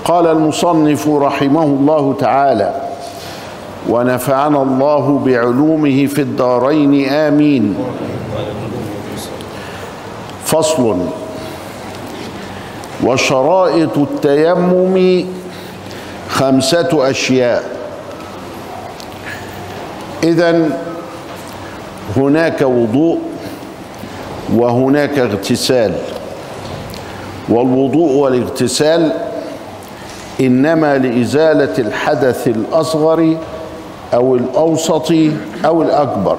قال المصنف رحمه الله تعالى ونفعنا الله بعلومه في الدارين آمين فصل وشرائط التيمم خمسة أشياء إذا هناك وضوء وهناك اغتسال والوضوء والاغتسال إنما لإزالة الحدث الأصغر أو الأوسط أو الأكبر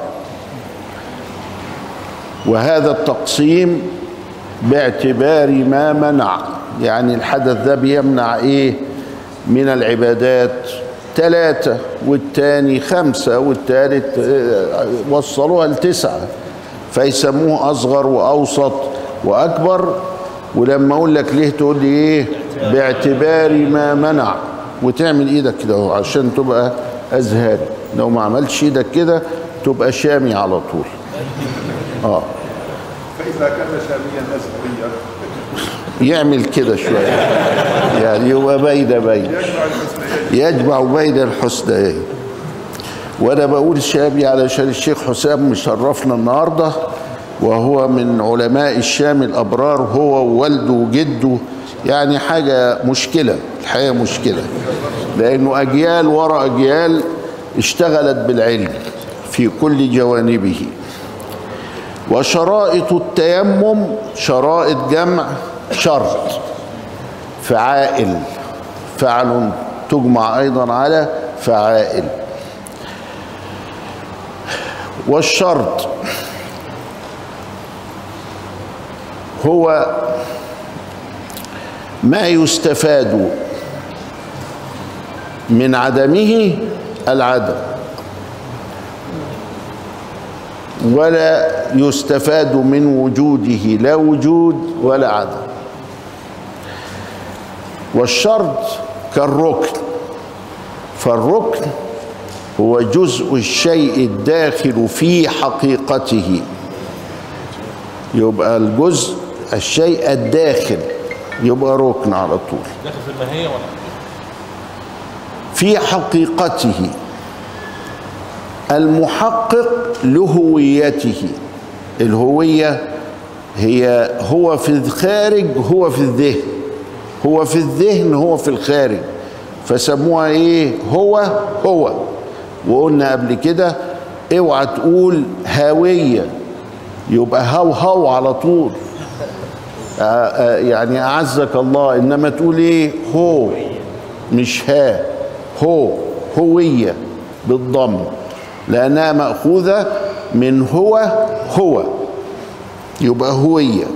وهذا التقسيم باعتبار ما منع يعني الحدث ده بيمنع ايه من العبادات ثلاثة والتاني خمسة والتالت وصلوها لتسعة فيسموه أصغر وأوسط وأكبر ولما أقول لك ليه تقول لي إيه باعتبار ما منع وتعمل إيدك كده اهو عشان تبقى أزهري لو ما عملتش إيدك كده تبقى شامي على طول آه فإذا كان شاميا أزهريا يعمل كده شوية يعني يبقى بين بين يجمع الحسنيين يجمع بين الحسنيين وانا بقول شامي علشان الشيخ حسام مشرفنا النهارده وهو من علماء الشام الابرار هو ووالده وجده يعني حاجه مشكله الحقيقه مشكله لانه اجيال ورا اجيال اشتغلت بالعلم في كل جوانبه وشرائط التيمم شرائط جمع شرط فعائل فعل تجمع ايضا على فعائل والشرط هو ما يستفاد من عدمه العدم ولا يستفاد من وجوده لا وجود ولا عدم والشرط كالركن فالركن هو جزء الشيء الداخل في حقيقته يبقى الجزء الشيء الداخل يبقى ركن على طول داخل في الماهيه ولا في حقيقته المحقق لهويته الهوية هي هو في الخارج هو في الذهن هو في الذهن هو في الخارج فسموها ايه هو هو وقلنا قبل كده اوعى تقول هاوية يبقى هو هو على طول آه، آه، يعني اعزك الله انما تقول ايه هو مش ها هو هوية بالضم لأنها مأخوذة من هو هو يبقى هوية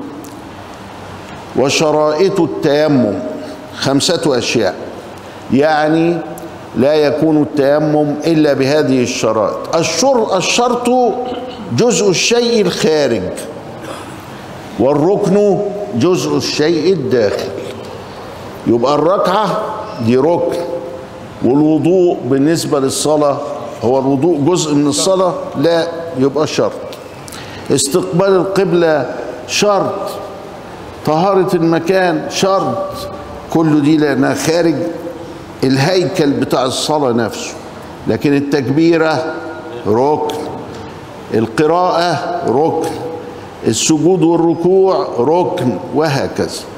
وشرائط التيمم خمسة أشياء يعني لا يكون التيمم إلا بهذه الشرائط الشر الشرط جزء الشيء الخارج والركن جزء الشيء الداخل يبقى الركعة دي ركن والوضوء بالنسبة للصلاة هو الوضوء جزء من الصلاة لا يبقى شرط استقبال القبلة شرط طهارة المكان شرط كل دي لأنها خارج الهيكل بتاع الصلاة نفسه لكن التكبيرة ركن القراءة ركن السجود والركوع ركن وهكذا